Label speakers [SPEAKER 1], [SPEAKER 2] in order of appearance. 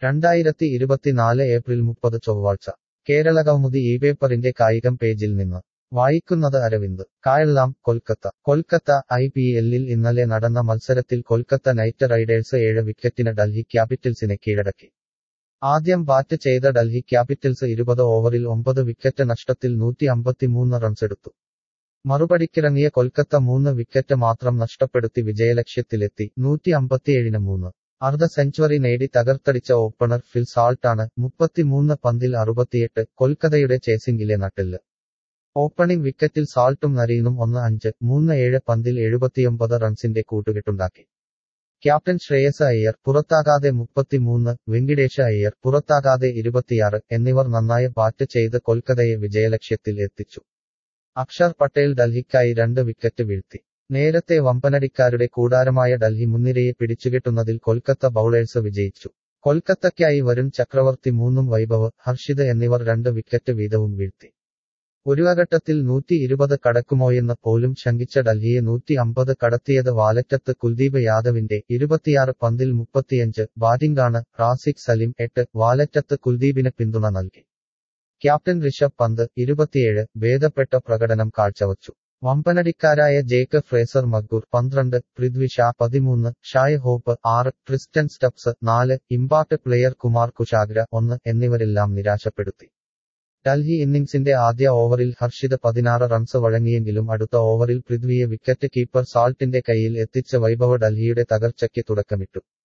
[SPEAKER 1] രണ്ടായിരത്തി ഇരുപത്തിനാല് ഏപ്രിൽ മുപ്പത് ചൊവ്വാഴ്ച കേരള കൗമുദി ഈ പേപ്പറിന്റെ കായികം പേജിൽ നിന്ന് വായിക്കുന്നത് അരവിന്ദ് കായല്ലാം കൊൽക്കത്ത കൊൽക്കത്ത ഐ പി എല്ലിൽ ഇന്നലെ നടന്ന മത്സരത്തിൽ കൊൽക്കത്ത നൈറ്റ് റൈഡേഴ്സ് ഏഴ് വിക്കറ്റിന് ഡൽഹി ക്യാപിറ്റൽസിനെ കീഴടക്കി ആദ്യം ബാറ്റ് ചെയ്ത ഡൽഹി ക്യാപിറ്റൽസ് ഇരുപത് ഓവറിൽ ഒമ്പത് വിക്കറ്റ് നഷ്ടത്തിൽ നൂറ്റി അമ്പത്തിമൂന്ന് റൺസെടുത്തു മറുപടിക്കിറങ്ങിയ കൊൽക്കത്ത മൂന്ന് വിക്കറ്റ് മാത്രം നഷ്ടപ്പെടുത്തി വിജയലക്ഷ്യത്തിലെത്തി നൂറ്റി അമ്പത്തിയേഴിന് മൂന്ന് അർദ്ധ സെഞ്ചുറി നേടി തകർത്തടിച്ച ഓപ്പണർ ഫിൽ സാൾട്ടാണ് മുപ്പത്തിമൂന്ന് പന്തിൽ അറുപത്തിയെട്ട് കൊൽക്കത്തയുടെ ചേസിംഗിലെ നട്ടില് ഓപ്പണിംഗ് വിക്കറ്റിൽ സാൾട്ടും നരീനും ഒന്ന് അഞ്ച് മൂന്ന് ഏഴ് പന്തിൽ എഴുപത്തിയൊമ്പത് റൺസിന്റെ കൂട്ടുകെട്ടുണ്ടാക്കി ക്യാപ്റ്റൻ ശ്രേയസ് അയ്യർ പുറത്താകാതെ മുപ്പത്തിമൂന്ന് വെങ്കിടേഷ അയ്യർ പുറത്താകാതെ ഇരുപത്തിയാറ് എന്നിവർ നന്നായി ബാറ്റ് ചെയ്ത് കൊൽക്കത്തയെ വിജയലക്ഷ്യത്തിൽ എത്തിച്ചു അക്ഷർ പട്ടേൽ ഡൽഹിക്കായി രണ്ട് വിക്കറ്റ് വീഴ്ത്തി നേരത്തെ വമ്പനടിക്കാരുടെ കൂടാരമായ ഡൽഹി മുൻനിരയെ പിടിച്ചുകെട്ടുന്നതിൽ കൊൽക്കത്ത ബൌളേഴ്സ് വിജയിച്ചു കൊൽക്കത്തയ്ക്കായി വരുൺ ചക്രവർത്തി മൂന്നും വൈഭവ് ഹർഷിത് എന്നിവർ രണ്ട് വിക്കറ്റ് വീതവും വീഴ്ത്തി ഒരു ഘട്ടത്തിൽ നൂറ്റി ഇരുപത് കടക്കുമോയെന്ന് പോലും ശങ്കിച്ച ഡൽഹിയെ നൂറ്റി അമ്പത് കടത്തിയത് വാലറ്റത്ത് കുൽദീപ് യാദവിന്റെ ഇരുപത്തിയാറ് പന്തിൽ മുപ്പത്തിയഞ്ച് ബാറ്റിംഗാണ് റാസിക് സലിം എട്ട് വാലറ്റത്ത് കുൽദീപിന് പിന്തുണ നൽകി ക്യാപ്റ്റൻ ഋഷഭ് പന്ത് ഇരുപത്തിയേഴ് ഭേദപ്പെട്ട പ്രകടനം കാഴ്ചവച്ചു വമ്പനടിക്കാരായ ജേക്ക് ഫ്രേസർ മഗ്ഗൂർ പന്ത്രണ്ട് പൃഥ്വി ഷാ പതിമൂന്ന് ഷായ് ഹോപ്പ് ആറ് ക്രിസ്റ്റൻ സ്റ്റപ്സ് നാല് ഇമ്പാക്ട് പ്ലെയർ കുമാർ കുശാഗ്ര ഒന്ന് എന്നിവരെല്ലാം നിരാശപ്പെടുത്തി ഡൽഹി ഇന്നിംഗ്സിന്റെ ആദ്യ ഓവറിൽ ഹർഷിത് പതിനാറ് റൺസ് വഴങ്ങിയെങ്കിലും അടുത്ത ഓവറിൽ പൃഥ്വിയെ വിക്കറ്റ് കീപ്പർ സാൾട്ടിന്റെ കയ്യിൽ എത്തിച്ച വൈഭവ ഡൽഹിയുടെ തകർച്ചയ്ക്ക് തുടക്കമിട്ടു